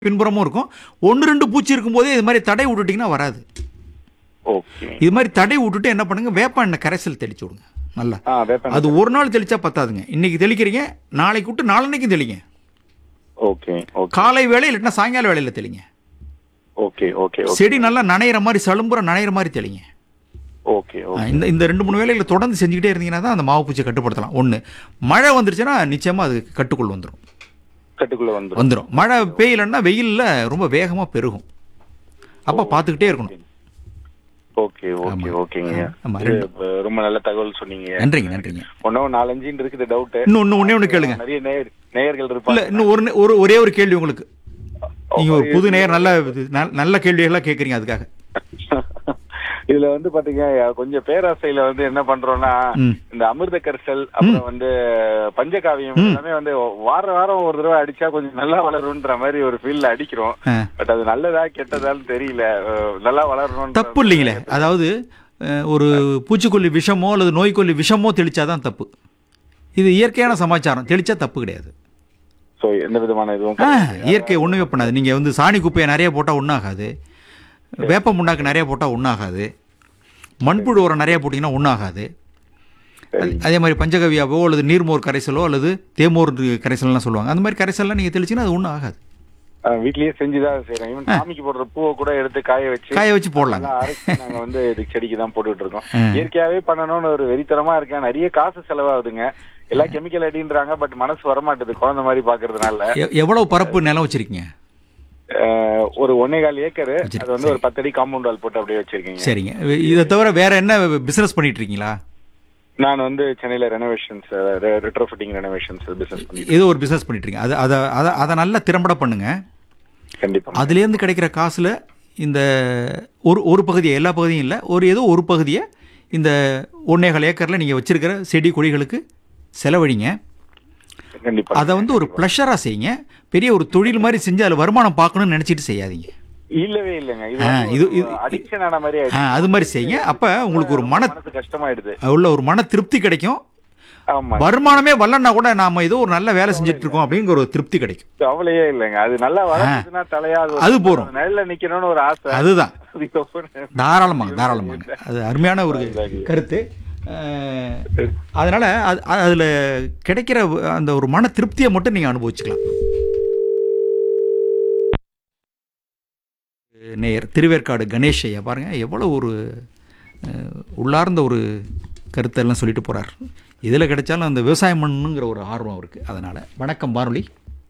பின்புறமும் இருக்கும் ஒன்று ரெண்டு பூச்சி இருக்கும்போதே இது மாதிரி தடை விட்டுட்டிங்கன்னா வராது ஓகே இது மாதிரி தடை விட்டுட்டு என்ன பண்ணுங்க வேப்ப எண்ணெய் கரைசல் தெளிச்சு விடுங்க நல்லா ஆ வேப்ப அது ஒரு நாள் தெளிச்சா பத்தாதுங்க இன்னைக்கு தெளிக்கிறீங்க நாளைக்கு விட்டு நாளன்னைக்கும் தெளிங்க ஓகே ஓகே காலை வேலை இல்லைன்னா சாயங்கால வேலையில் தெளிங்க ஓகே ஓகே ஓகே செடி நல்லா நனையிற மாதிரி சலும்புற நனையிற மாதிரி தெளிங்க ஓகே ஆ, ஓகே இந்த இந்த ரெண்டு மூணு வேலைகளை தொடர்ந்து செஞ்சுக்கிட்டே இருந்தீங்கன்னா தான் அந்த மாவு பூச்சியை கட்டுப்படுத்தலாம் ஒன்று மழை வந்துருச்சுன்னா நிச்சயமாக அது கட்டுக்குள் வந்துடும் கட்டுக்குள்ள வந்துரும் வந்துடும் மழை பெய்யலைன்னா வெயிலில் ரொம்ப வேகமாக பெருகும் அப்போ பார்த்துக்கிட்டே இருக்கணும் ஓகே ஓகே ஓகேங்க ஆமா, இது, இப்ப ரொம்ப நல்ல தகவல் சொன்னீங்க நன்றிங்க நன்றிங்க ஒன்னும் நாலஞ்சுன்னு இருக்குது டவுட் இன்னும் இன்னும் ஒன்றே ஒன்று கேளுங்க நிறைய நேயர் நேயர்கள் இல்லை இருப்பாங்க இன்னும் ஒரு நே- ஒரு ஒரே ஒரு கேள்வி உங்களுக்கு நீங்கள் ஒரு புது நேயர் நல்ல இது- நல்- நல்ல கேள்விகளாக கேட்குறீங்க அதுக்காக இதுல வந்து பாத்தீங்க கொஞ்சம் பேராசையில வந்து என்ன பண்றோம்னா ம். இந்த அமிர்த கரிசல் அப்புறம் வந்து பஞ்சகாவியம் எல்லாமே வந்து வார வாரம் ஒரு தடவை அடிச்சா கொஞ்சம் நல்லா வளரும்ன்ற மாதிரி ஒரு ஃபீல்ல அடிக்கிறோம் ஆ. பட் அது நல்லதா கெட்டதான்னு தெரியல அஹ் நல்லா வளரணும் தப்பு இல்லைங்களே அதாவது அஹ், ஒரு பூச்சிக்கொல்லி விஷமோ அல்லது நோய்க்கொல்லி விஷமோ தெளிச்சாதான் தப்பு இது இயற்கையான சமாச்சாரம் தெளிச்சா தப்பு கிடையாது சோ எந்த விதமான இதுவும் ஆ, இயற்கை ஒன்றுமே பண்ணாது நீங்கள் வந்து சாணி குப்பையை நிறைய போட்டால் ஒன்றும் ஆகாது வேப்ப முன்னாக்கு நிறைய போட்டால் ஒன்றும் ஆகாது மண்புழு உரம் நிறைய போட்டிங்கன்னா ஒன்றும் ஆகாது சரி. அதே மாதிரி பஞ்சகவியாவோ அல்லது நீர்மோர் கரைசலோ அல்லது தேமோர் கரைசல்லாம் சொல்லுவாங்க அந்த மாதிரி கரைசல்லாம் நீங்கள் தெளிச்சிங்கன்னா அது ஒன்றும் ஆகாது அஹ் வீட்லயே செஞ்சுதான் செய்யறோம் ஈவன் சாமிக்கு போடுற பூவை கூட எடுத்து காய வச்சு காய வச்சு போடலாங்க நல்லா அரைச்சு நாங்க வந்து இதுக்கு செடிக்கு தான் போட்டுட்டு இருக்கோம் ஆ. இயற்கையாவே பண்ணணும்னு ஒரு வெறித்தனமா இருக்கேன் நிறைய காசு செலவாகுதுங்க எல்லாம் கெமிக்கல் அடின்றாங்க பட் மனசு வரமாட்டுது குழந்தை மாதிரி பாக்குறதுனால எ- எவ்வளவு பரப்பு நிலம் வச்சிருக்கீங்க அஹ் ஒரு ஒன்னே கால் ஏக்கர் அது வந்து ஒரு பத்தடி காம்பவுண்ட் வால் போட்டு அப்படியே வச்சிருக்கீங்க சரிங்க இதை தவிர வேற என்ன பிசினஸ் பண்ணிட்டு இருக்கீங்களா நான் வந்து சென்னையில ரெனோவேஷன்ஸ் ரிட்ரோஃபிட்டிங் ரெனோவேஷன்ஸ் பிசினஸ் பண்ணிட்டு ஏதோ ஒரு பிசினஸ் பண்ணிட்டு இருக்கீங்க அது அதை அதை அதை நல்லா திறம்பட பண்ணுங்க கண்டிப்பா அதுலேருந்து கிடைக்கிற காசில் இந்த ஒரு ஒரு பகுதியை எல்லா பகுதியும் இல்லை ஒரு ஏதோ ஒரு பகுதியை இந்த ஒன்னேகால் ஏக்கரில் நீங்கள் வச்சிருக்கிற செடி கொடிகளுக்கு செலவழிங்க கண்டிப்பா அதை வந்து ஒரு ப்ளஷராக செய்யுங்க பெரிய ஒரு தொழில் மாதிரி செஞ்சு அதில் வருமானம் பார்க்கணும்னு நினச்சிட்டு செய்யாதீங்க இல்லவே இல்லைங்க இது ஆ, வந்து இது- ஒரு இது- அடிக்ஷன் ஆன மாதிரி ஆ, ஆயிடுச்சு அது மாதிரி செய்யுங்க அப்போ உங்களுக்கு ஒரு மன மனசு கஷ்டமாயிடுது உள்ள ஒரு மன திருப்தி கிடைக்கும் ஆமா வருமானமே வரலன்னா கூட நாம ஏதோ ஒரு நல்ல வேலை செஞ்சுட்டு இருக்கோம் அப்படிங்கிற ஒரு திருப்தி கிடைக்கும் கவலையே இல்லைங்க அது நல்லா வளர்ந்துச்சுன்னா தலையா ஒரு- அது போதும். ஒரு நிழல்ல நிக்கணும்னு ஒரு ஆசை அதுதான் அது எப்ப- தாராளமாங்க தாராளமாங்க அது அருமையான ஒரு கருத்து அஹ், அதனால அது அதில் கிடைக்கிற அந்த ஒரு மன திருப்தியை மட்டும் நீங்கள் அனுபவிச்சுக்கலாம் நேயர் திருவேற்காடு கணேஷ் ஐயா பாருங்க எவ்வளோ ஒரு அஹ், உள்ளார்ந்த ஒரு கருத்தெல்லாம் சொல்லிட்டு போறார் இதில் கிடைச்சாலும் அந்த விவசாயம் பண்ணணுங்கிற ஒரு ஆர்வம் இருக்குது அதனால் வணக்கம் வானொலி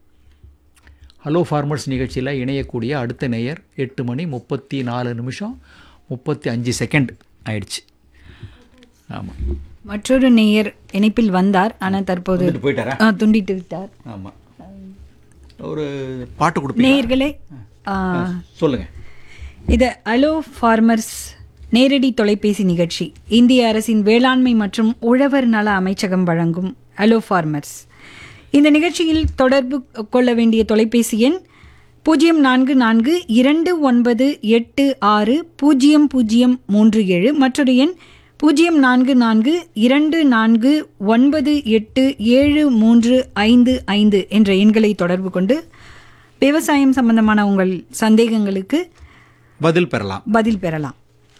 ஹலோ ஃபார்மர்ஸ் நிகழ்ச்சியில் இணையக்கூடிய அடுத்த நேயர் எட்டு மணி முப்பத்தி நாலு நிமிஷம் முப்பத்தி அஞ்சு செகண்ட் ஆயிடுச்சு ஆமாம் மற்றொரு நேயர் இணைப்பில் வந்தார் ஆனால் தற்போது வந்துட்டு போயிட்டாரா ஆ, துண்டித்து விட்டார் ஆமாம் ஒரு பாட்டு கொடுப்பீங்க நேயர்களே ஆ, சொல்லுங்க இது அலோ ஃபார்மர்ஸ் நேரடி தொலைபேசி நிகழ்ச்சி இந்திய அரசின் வேளாண்மை மற்றும் உழவர் நல அமைச்சகம் வழங்கும் அலோ ஃபார்மர்ஸ் இந்த நிகழ்ச்சியில் தொடர்பு கொள்ள வேண்டிய தொலைபேசி எண் பூஜ்ஜியம் நான்கு நான்கு இரண்டு ஒன்பது எட்டு ஆறு பூஜ்ஜியம் பூஜ்ஜியம் மூன்று ஏழு மற்றொரு எண் பூஜ்ஜியம் நான்கு நான்கு இரண்டு நான்கு ஒன்பது எட்டு ஏழு மூன்று ஐந்து ஐந்து என்ற எண்களை தொடர்பு கொண்டு விவசாயம் சம்பந்தமான உங்கள் சந்தேகங்களுக்கு பதில் பெறலாம் பதில் பெறலாம்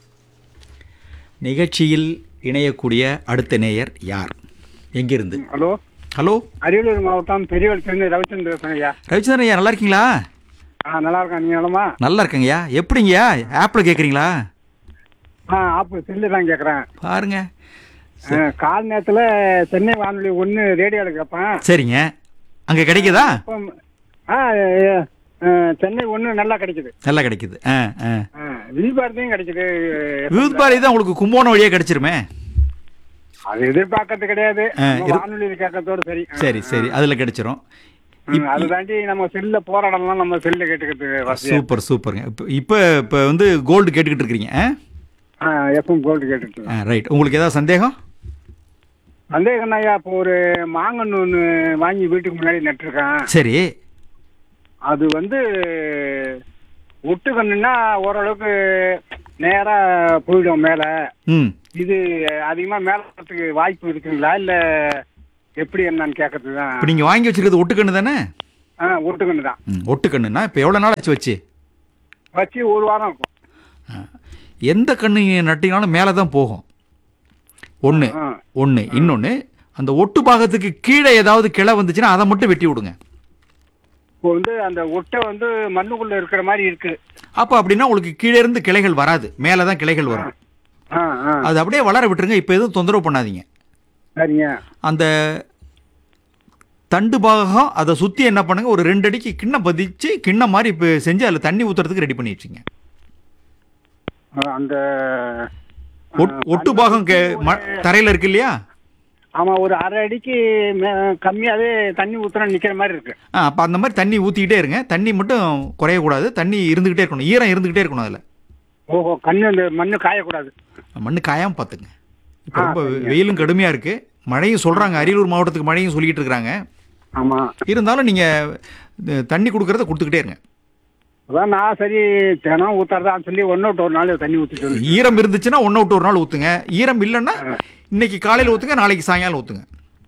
நிகழ்ச்சியில் இணையக்கூடிய அடுத்த நேயர் யார் எங்கிருந்து ஹலோ ஹலோ அரியலூர் மாவட்டம் பெரியவள் ரவிச்சந்திரன் பேசுறேன் ஐயா ரவிச்சந்திரன் ஐயா நல்லா இருக்கீங்களா ஆ நல்லா இருக்கேன் நீங்க நலமா நல்லா இருக்கேங்கய்யா எப்படிங்கய்யா ஆப்பில் கேட்குறீங்களா ஆ ஆப்பு செல்லு தான் கேட்குறேன் பாருங்க கால் நேரத்துல சென்னை வானொலி ஒன்று ரேடியோவில் கேட்பேன் சரிங்க அங்கே கிடைக்குதா இப்போ ஆ ஏ, ஆ, சென்னை ஒன்று நல்லா கிடைக்குது நல்லா கிடைக்குது ஆ ஆ ஆ, விழிபாரத்தையும் கிடைக்குது விருது பாரதி தான் உங்களுக்கு கும்போணம் வழியாக கிடைச்சிருமே அது எதிர்பார்க்கறது கிடையாது ஆ, நம்ம இரு- வானொலியில் கேட்கறதோட சரி ஆ, சரி சரி அதில் கிடைச்சிரும் ம், அது தாண்டி நம்ம செல்ல போராடலாம் நம்ம செல்ல கேட்டுக்கிறது வசதியா சூப்பர் சூப்பருங்க இப்போ இப்போ இப்போ வந்து கோல்டு கேட்டுக்கிட்டு இருக்கிறீங்க ஆ எஃப்எம் கோல்டு கேட்டுட்டு ஆ ரைட் உங்களுக்கு ஏதாவது சந்தேகம் சந்தேகம் ஐயா இப்போ ஒரு மாங்கன்று ஒன்று வாங்கி வீட்டுக்கு முன்னாடி நட்டிருக்கேன் சரி அது வந்து ஒட்டுக்கண்ணுன்னா ஓரளவுக்கு நேரா போயிடும் மேல ம் இது அதிகமா மேல வரதுக்கு வாய்ப்பு இருக்குங்களா இல்ல எப்படி என்னன்னு கேட்கறது தான் இப்போ நீங்கள் வாங்கி வச்சிருக்கிறது ஒட்டுக்கண்ணு தானே ஆ ஒட்டுக்கண்ணு தான் ம் ஒட்டுக்கண்ணுன்னா இப்போ எவ்வளோ நாள் ஆச்சு வச்சு வச்சு ஒரு வாரம் இருக்கும் ஆ. எந்த கண்ணு நட்டினாலும் மேலே தான் போகும் ஒன்று ஆ ஒன்று இன்னொன்று அந்த ஒட்டு பாகத்துக்கு கீழே ஏதாவது கிளை வந்துச்சுன்னா அதை மட்டும் வெட்டி விடுங்க இப்போ வந்து அந்த ஒட்டை வந்து மண்ணுக்குள்ள இருக்கிற மாதிரி இருக்கு அப்போ அப்படின்னா உங்களுக்கு கீழே இருந்து கிளைகள் வராது மேலே தான் கிளைகள் வரும் ஆ ஆ அது அப்படியே வளர விட்டுருங்க இப்போ எதுவும் தொந்தரவு பண்ணாதீங்க சரிங்க அந்த தண்டு பாகம் அதை சுற்றி என்ன பண்ணுங்க ஒரு ரெண்டு அடிக்கு கிண்ணம் பதிச்சு கிண்ணம் மாதிரி இப்போ செஞ்சு அதில் தண்ணி ஊற்றுறதுக்கு ரெடி பண்ணி வச்சுங்க ஆ, அந்த ஒட்- ஒட்டு பாகம் தரையில் இருக்கு இல்லையா ஆமா ஒரு அரை அடிக்கு மே- கம்மியாவே தண்ணி ஊத்துனா நிக்கிற மாதிரி இருக்கு ஆ அப்போ அந்த மாதிரி தண்ணி ஊற்றிக்கிட்டே இருங்க தண்ணி மட்டும் குறையக்கூடாது தண்ணி இருந்துக்கிட்டே இருக்கணும் ஈரம் இருந்துக்கிட்டே இருக்கணும் அதில் ஓஹோ கண்ணு அந்த மண்ணு காயக்கூடாது மண்ணு காயாமல் பார்த்துங்க இப்போ ஆ, ரொம்ப சரிங்க. வெயிலும் கடுமையாக இருக்குது மழையும் சொல்கிறாங்க அரியலூர் மாவட்டத்துக்கு மழையும் சொல்லிக்கிட்டு இருக்கிறாங்க ஆமா இருந்தாலும் நீங்கள் தண்ணி கொடுக்கறத கொடுத்துக்கிட்டே இருங்க அதான் நான் சரி தினம் ஊத்தாரதான்னு சொல்லி ஒன்னு விட்டு ஒரு நாள் தண்ணி ஊத்திட்டு வந்து. ஈரம் இருந்துச்சுன்னா ஒன்று விட்டு ஒரு நாள் ஊற்றுங்க ஈரம் இல்லைன்னா இன்னைக்கு காலையில் ஊற்றுங்க நாளைக்கு சாயங்காலம் ஊற்றுங்க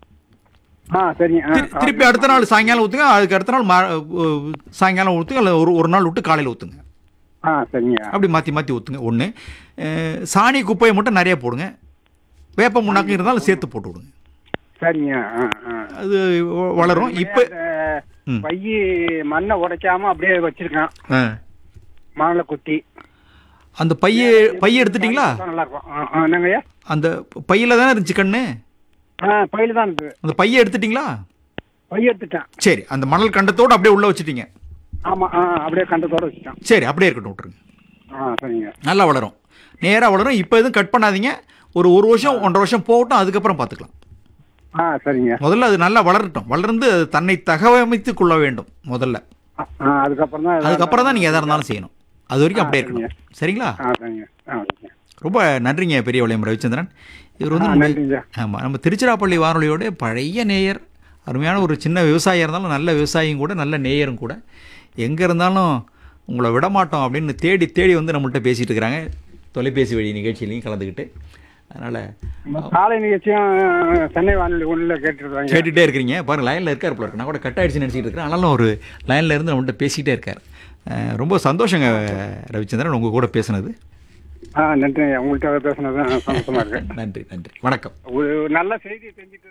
ஆ சரிங்க ஆ, திரு- திருப்பி அடுத்த நாள் சாயங்காலம் ஊற்றுங்க அதுக்கு அடுத்த நாள் மா- அஹ் சாயங்காலம் ஊற்றுங்க அல்லது ஒரு ஒரு நாள் விட்டு காலையில் ஊற்றுங்க ஆ சரிங்க அப்படி மாற்றி மாற்றி ஊற்றுங்க ஒன்று சாணி குப்பையை மட்டும் நிறைய போடுங்க வேப்ப முன்னாக்கு இருந்தாலும் சேர்த்து போட்டு விடுங்க சரிங்க ஆ ஆ அது வ- வளரும் இப்போ ம். அந்த பையி மண்ணை உடைக்காம அப்படியே வச்சிருக்கேன் மணலை குத்தி அந்த பைய பைய எடுத்துட்டீங்களா நல்லா இருக்கும் ஆ, ஆ, என்னங்கய்யா அந்த பையில தானே இருந்துச்சு கண்ணு ஆ பையில தான் இருக்கு அந்த பைய எடுத்துட்டீங்களா பைய எடுத்துட்டேன் சரி அந்த மணல் கண்டத்தோடு அப்படியே உள்ள வச்சுட்டீங்க ஆமா ஆ அப்படியே கண்டத்தோட வச்சுட்டேன் சரி அப்படியே இருக்கட்டும் விட்டுருங்க ஆ சரிங்க நல்லா வளரும் நேராக வளரும் இப்போ எதுவும் கட் பண்ணாதீங்க ஒரு ஒரு வருஷம் ஒன்றரை வருஷம் போகட்டும் அதுக்கப்புறம் பார்த்துக்கலாம் ஆ சரிங்க முதல்ல அது நல்லா வளரட்டும் வளர்ந்து அது தன்னை தகவமைத்து கொள்ள வேண்டும் முதல்ல ஆ அதுக்கப்புறம் தான் அதுக்கப்புறம் தான் நீங்கள் எதாக இருந்தாலும் செய்யணும் அது வரைக்கும் அப்படியே இருக்கணும் சரிங்களா ஆ சரிங்க ஆ சரிங்க ரொம்ப நன்றிங்க பெரிய வளையம் ரவிச்சந்திரன் இவர் வந்து ஆ, நம்ம- நன்றிங்க. ஆமாம் நம்ம திருச்சிராப்பள்ளி வானொலியோட பழைய நேயர் அருமையான ஒரு சின்ன விவசாயியாக இருந்தாலும் நல்ல விவசாயியும் கூட நல்ல நேயரும் கூட எங்கே இருந்தாலும் உங்களை விடமாட்டோம் அப்படின்னு தேடி தேடி வந்து நம்மள்ட்ட பேசிகிட்டு இருக்கிறாங்க தொலைபேசி வழி நிகழ்ச்சியிலையும் கலந்துக்கிட்டு அதனால் நம்ம காலை நிகழ்ச்சியும் சென்னை வானொலி ஒன்றில் கேட்டுருக்காங்க கேட்டுகிட்டே இருக்கிறீங்க பாருங்க லைனில் இருக்கார் போல இருக்கு நான் கூட கட் ஆயிடுச்சுன்னு நினச்சிட்டு இருக்கிறேன் ஆனாலும் ஒரு லைனில் இருந்து நம்மள்ட்ட பேசிகிட்டே இருக்கார் அஹ் ரொம்ப சந்தோஷங்க ரவிச்சந்திரன் உங்கள் கூட பேசுனது ஆ நன்றிங்க உங்கள்கிட்ட பேசுனது தான் சந்தோஷமா இருக்கு நன்றி நன்றி வணக்கம் ஒரு நல்ல செய்தி தெரிஞ்சுட்டு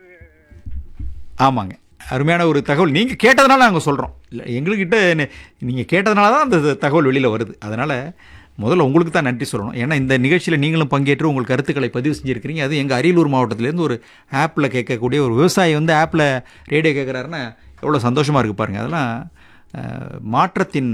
ஆமாங்க அருமையான ஒரு தகவல் நீங்கள் கேட்டதுனால நாங்கள் சொல்கிறோம் இல்லை எங்கள்கிட்ட நீங்கள் கேட்டதுனால தான் அந்த தகவல் வெளியில் வருது அதனால் முதல்ல உங்களுக்கு தான் நன்றி சொல்லணும் ஏன்னா இந்த நிகழ்ச்சியில் நீங்களும் பங்கேற்று உங்கள் கருத்துக்களை பதிவு செஞ்சுருக்கிறீங்க அது எங்கள் அரியலூர் மாவட்டத்திலேருந்து ஒரு ஆப்பில் கேட்கக்கூடிய ஒரு விவசாயி வந்து ஆப்பில் ரேடியோ கேட்குறாருன்னா எவ்வளோ சந்தோஷமாக இருக்குது பாருங்கள் அதெல்லாம் அஹ், மாற்றத்தின்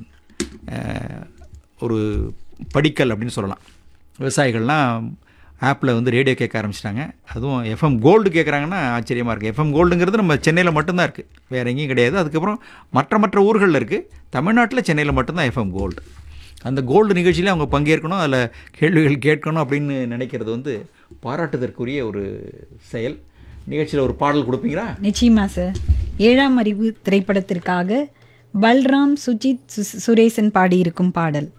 அஹ், ஒரு படிக்கல் அப்படின்னு சொல்லலாம் விவசாயிகள்லாம் ஆப்பில் வந்து ரேடியோ கேட்க ஆரம்பிச்சிட்டாங்க அதுவும் எஃப்எம் கோல்டு கேட்குறாங்கன்னா ஆச்சரியமாக இருக்குது எஃப்எம் கோல்டுங்கிறது நம்ம சென்னையில் மட்டும்தான் இருக்குது வேறு எங்கேயும் கிடையாது அதுக்கப்புறம் மற்ற மற்ற ஊர்களில் இருக்குது தமிழ்நாட்டில் சென்னையில் மட்டும்தான் எஃப்எம் கோல்டு அந்த கோல்டு நிகழ்ச்சியில அவங்க பங்கேற்கணும் அதில் கேள்விகள் கேட்கணும் அப்படின்னு நினைக்கிறது வந்து பாராட்டுதற்குரிய ஒரு செயல் நிகழ்ச்சியில் ஒரு பாடல் கொடுப்பீங்களா நிச்சயமா சார் ஏழாம் அறிவு திரைப்படத்திற்காக பல்ராம் சுஜித் சு- சுரேசன் பாடியிருக்கும் பாடல்